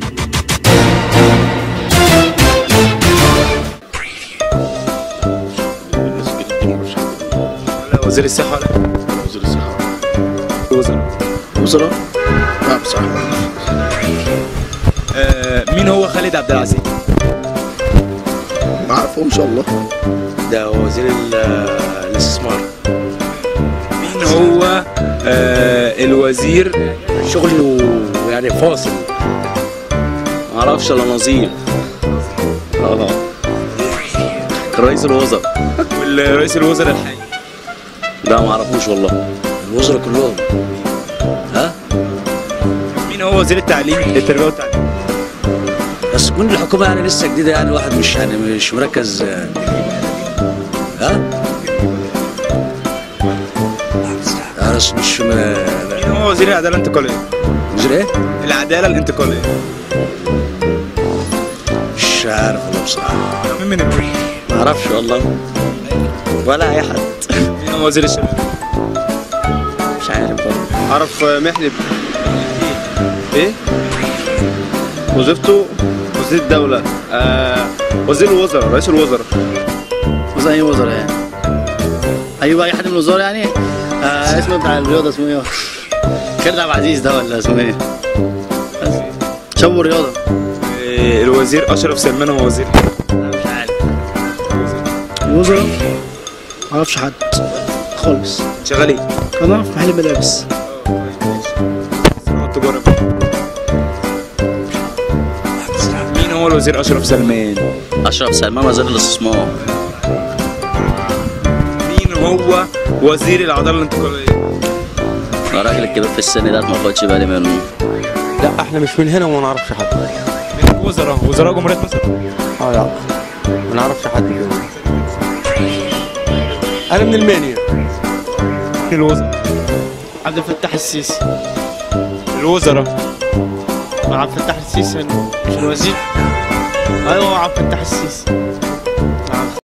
ولا وزير الصحة ولا وزير الصحة وزراء وزراء لا بصراحة آه مين هو خالد عبد العزيز؟ ما اعرفهمش والله ده وزير ال- الاستثمار مين هو آه الوزير شغله يعني فاصل ما اعرفش الا نظير اه كان رئيس الوزراء والرئيس الوزراء الحالي لا ما اعرفوش والله الوزراء كلهم ها مين هو وزير التعليم التربية والتعليم؟ بس كون الحكومه يعني لسه جديده يعني الواحد مش يعني مش مركز آه، ها انا مش مش م- مين هو وزير العدالة الانتقالية؟ وزير ايه؟ العدالة الانتقالية مش عارف والله بصراحه مين من الوزير؟ ما اعرفش والله ولا اي حد مين هو وزير الشباب؟ مش عارف والله اعرف محلب ايه وظيفته وزير الدولة آه وزير الوزراء رئيس الوزراء وزي اي وزراء يعني ايوه اي حد من الوزراء يعني آه اسمه بتاع الرياضه اسمه ايه خالد عبد العزيز ده ولا اسمه ايه بس. شو الرياضه آه الوزير أشرف سلمان هو وزير انا مش عارف الوزراء ما اعرفش حد خالص شغال ايه؟ انا في محل ملابس صناعة التجارة مين هو الوزير أشرف سلمان؟ اشرف سلمان وزير الاستثمار مين هو وزير العدالة الانتقالية؟ الراجل الكبير في السن ده ما خدش بالي منه لا احنا مش من هنا وما نعرفش حد من الوزراء وزراء جمهورية مصر اه لا ما نعرفش حد فيهم انا من المانيا مين الوزراء عبد الفتاح السيسي الوزراء عبد الفتاح السيسي مش الوزير ايوه عبد الفتاح السيسي